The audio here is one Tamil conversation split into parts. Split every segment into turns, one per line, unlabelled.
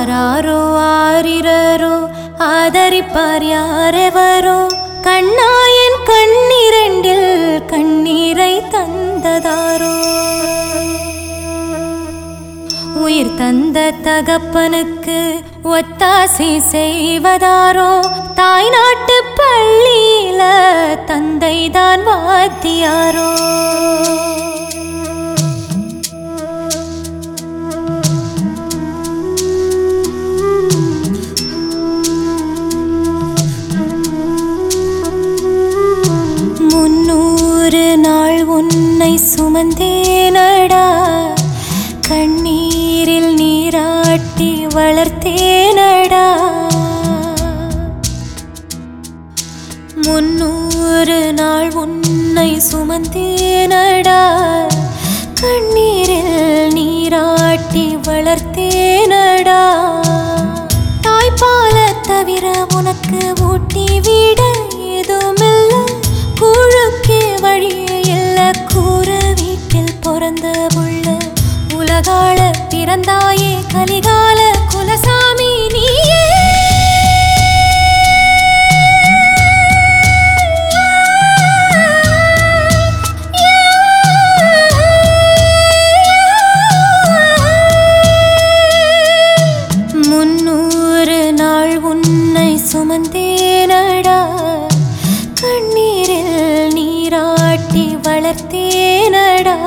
ஆராரோ ஆரிரரோ ஆதரிப்பார் யாரெவரோ கண்ணாயன் கண்ணிரண்டில் கண்ணீரை தந்ததாரோ உயிர் தந்த தகப்பனுக்கு ஒத்தாசை செய்வதாரோ தாய் நாட்டு பள்ளியில தந்தைதான் வாத்தியாரோ முன்னூறு நாள் உன்னை சுமந்தேனடா கண்ணீரில் நீராட்டி வளர்த்தேனடா முன்னூறு நாள் உன்னை சுமந்தேனடா கண்ணீரில் நீராட்டி வளர்த்தேனடா தாய்ப்பால தவிர உனக்கு ஊட்டி விட ஏதுமில்ல கூழுக்கே வழியே இல்ல கூற வீட்டில் பிறந்த புள்ள உலகால பிறந்தாயே கலிகால குலசாமி நீயே முன்னூறு நாள் உன்னை சுமந்தேனடா கண்ணீரில் நீராட்டி வளர்த்தேனடா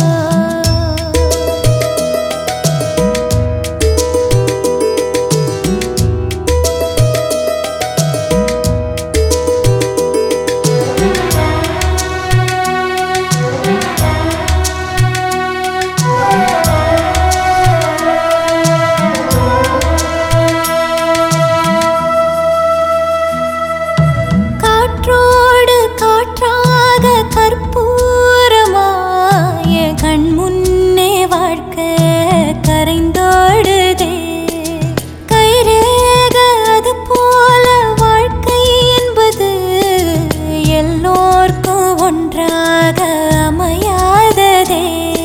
காற்றோடு காற்றாக கற்பூரமாய கண் முன்னே வாழ்க்கை கரைந்தோடுதே கைரேக அது போல வாழ்க்கை என்பது எல்லோர்க்கும் ஒன்றாக அமையாததே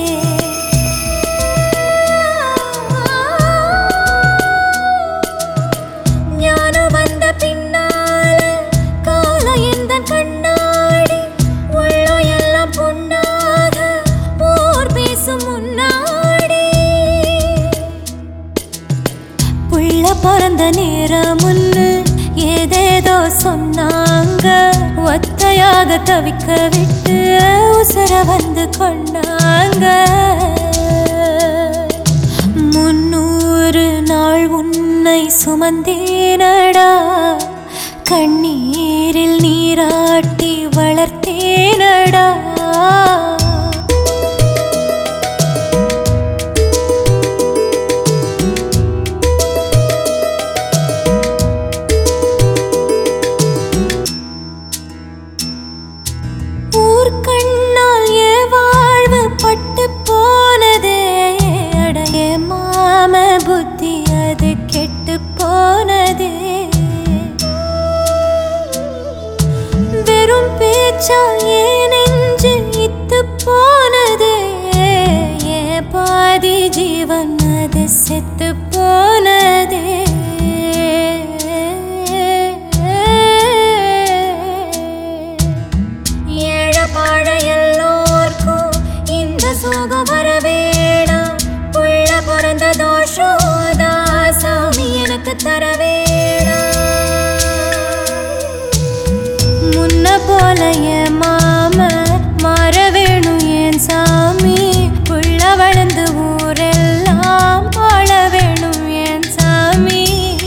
ஞானம் வந்த பின்னால கால எந்த கண்ணாடி உள்ளம் எல்லாம் பொன்னாக போர் பேசும் முன்னாடி புள்ள பிறந்த நேரம் முன்னு ஏதேதோ சொன்னாங்க ஒத்தையாக தவிக்க விட்டு உசர வந்து கொண்டாங்க முன்னூறு நாள் உன்னை சுமந்தேனடா கண்ணீரில் நீராட்டி வளர்த்தேனடா ஊர்க்கண்ணால் ஏ வாழ்வு பட்டு போனதே அடைய மாம புத்தி அது கெட்டு போனதே வெறும் பேச்சால் ஏன் நெஞ்சு இத்து போனதே ஏன் பாதி ஜீவன் அது செத்து போனதே ஏழப்பாழ எல்லோர்க்கும் இந்த சோகம் வர வேணாம் புள்ள பிறந்த தோஷோதா சாமி எனக்கு தர வேணாம் முன்ன போல என் மாம மாற வேணும் என் சாமி புள்ள வளர்ந்து ஊரெல்லாம் வாழ வேணும் என் சாமி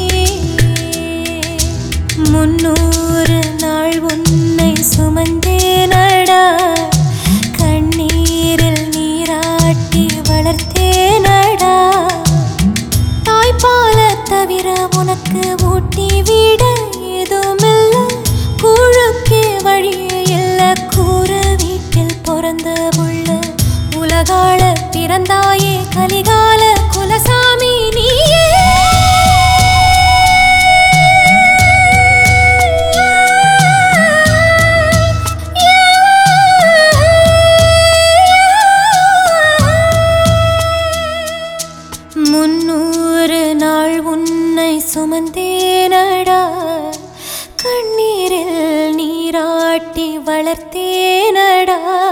முன்னூறு நாள் உன்னை சுமந்தேனடா கண்ணீரில் நீராட்டி வளர்த்தேனடா தாய்ப்பால தவிர உனக்கு ஊட்டி விட ஏதுமில்ல கூழுக்கே வழியே இல்ல கூற வீட்டில் பிறந்த புள்ள உலகால பிறந்தாயே கலிகால குலசாமி நீயே முன்னூறு நாள் உன்னை சுமந்தேனடா கண்ணீரில் நீராட்டி வளர்த்தேனடா